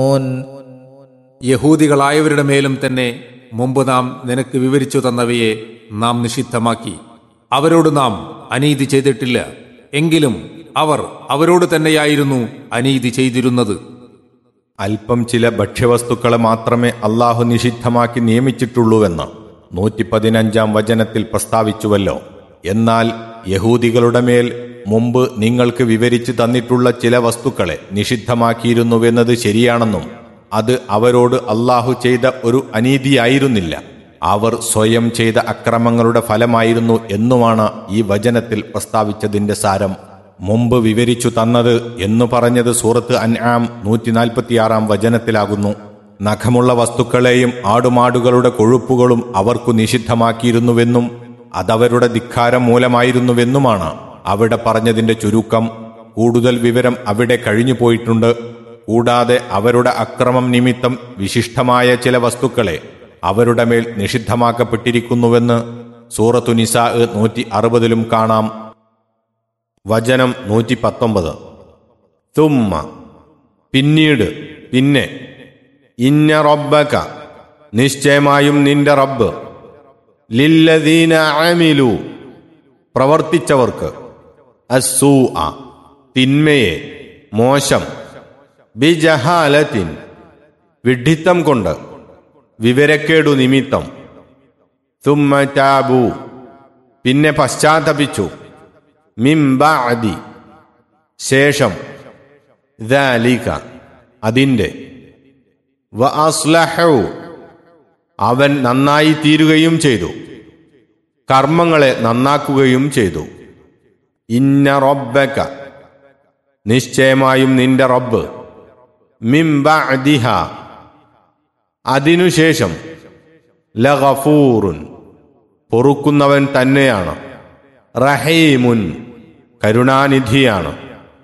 യഹൂദികളായവരുടെ മേലും തന്നെ മുമ്പ് നാം നിനക്ക് വിവരിച്ചു തന്നവയെ നാം നിഷിദ്ധമാക്കി അവരോട് നാം അനീതി ചെയ്തിട്ടില്ല എങ്കിലും അവർ അവരോട് തന്നെയായിരുന്നു അനീതി ചെയ്തിരുന്നത് അല്പം ചില ഭക്ഷ്യവസ്തുക്കളെ മാത്രമേ അള്ളാഹു നിഷിദ്ധമാക്കി നിയമിച്ചിട്ടുള്ളൂവെന്ന് നൂറ്റി പതിനഞ്ചാം വചനത്തിൽ പ്രസ്താവിച്ചുവല്ലോ എന്നാൽ യഹൂദികളുടെ മേൽ മുമ്പ് നിങ്ങൾക്ക് വിവരിച്ചു തന്നിട്ടുള്ള ചില വസ്തുക്കളെ നിഷിദ്ധമാക്കിയിരുന്നുവെന്നത് ശരിയാണെന്നും അത് അവരോട് അള്ളാഹു ചെയ്ത ഒരു അനീതിയായിരുന്നില്ല അവർ സ്വയം ചെയ്ത അക്രമങ്ങളുടെ ഫലമായിരുന്നു എന്നുമാണ് ഈ വചനത്തിൽ പ്രസ്താവിച്ചതിന്റെ സാരം മുമ്പ് വിവരിച്ചു തന്നത് എന്നു പറഞ്ഞത് സൂറത്ത് അൻആം നൂറ്റി നാൽപ്പത്തിയാറാം വചനത്തിലാകുന്നു നഖമുള്ള വസ്തുക്കളെയും ആടുമാടുകളുടെ കൊഴുപ്പുകളും അവർക്കു നിഷിദ്ധമാക്കിയിരുന്നുവെന്നും അതവരുടെ ധിക്കാരം മൂലമായിരുന്നുവെന്നുമാണ് അവിടെ പറഞ്ഞതിന്റെ ചുരുക്കം കൂടുതൽ വിവരം അവിടെ കഴിഞ്ഞു പോയിട്ടുണ്ട് കൂടാതെ അവരുടെ അക്രമം നിമിത്തം വിശിഷ്ടമായ ചില വസ്തുക്കളെ അവരുടെ മേൽ നിഷിദ്ധമാക്കപ്പെട്ടിരിക്കുന്നുവെന്ന് സൂറത്തു നിസാ നൂറ്റി അറുപതിലും കാണാം വചനം നൂറ്റി പത്തൊമ്പത് തുമ്മ പിന്നീട് പിന്നെ ഇന്ന റബ്ബക നിശ്ചയമായും നിന്റെ റബ്ബ് ലില്ലദീന ആമിലു പ്രവർത്തിച്ചവർക്ക് അസൂ അ തിന്മയെ മോശം ബിജഹാലത്തിൻ വിഡ്ഢിത്തം കൊണ്ട് വിവരക്കേടു നിമിത്തം തുമ്മ ടാബു പിന്നെ പശ്ചാത്തപിച്ചു മിംബഅദി ശേഷം ദാലിക അതിൻ്റെ വ അസ്ലഹു അവൻ നന്നായി തീരുകയും ചെയ്തു കർമ്മങ്ങളെ നന്നാക്കുകയും ചെയ്തു ഇന്ന റബ്ബക നിശ്ചയമായും നിന്റെ റബ്ബ് മിംബഅദിഹ അതിനുശേഷം ലഗഫൂറുൻ പൊറുക്കുന്നവൻ തന്നെയാണ് റഹീമുൻ കരുണാനിധിയാണ്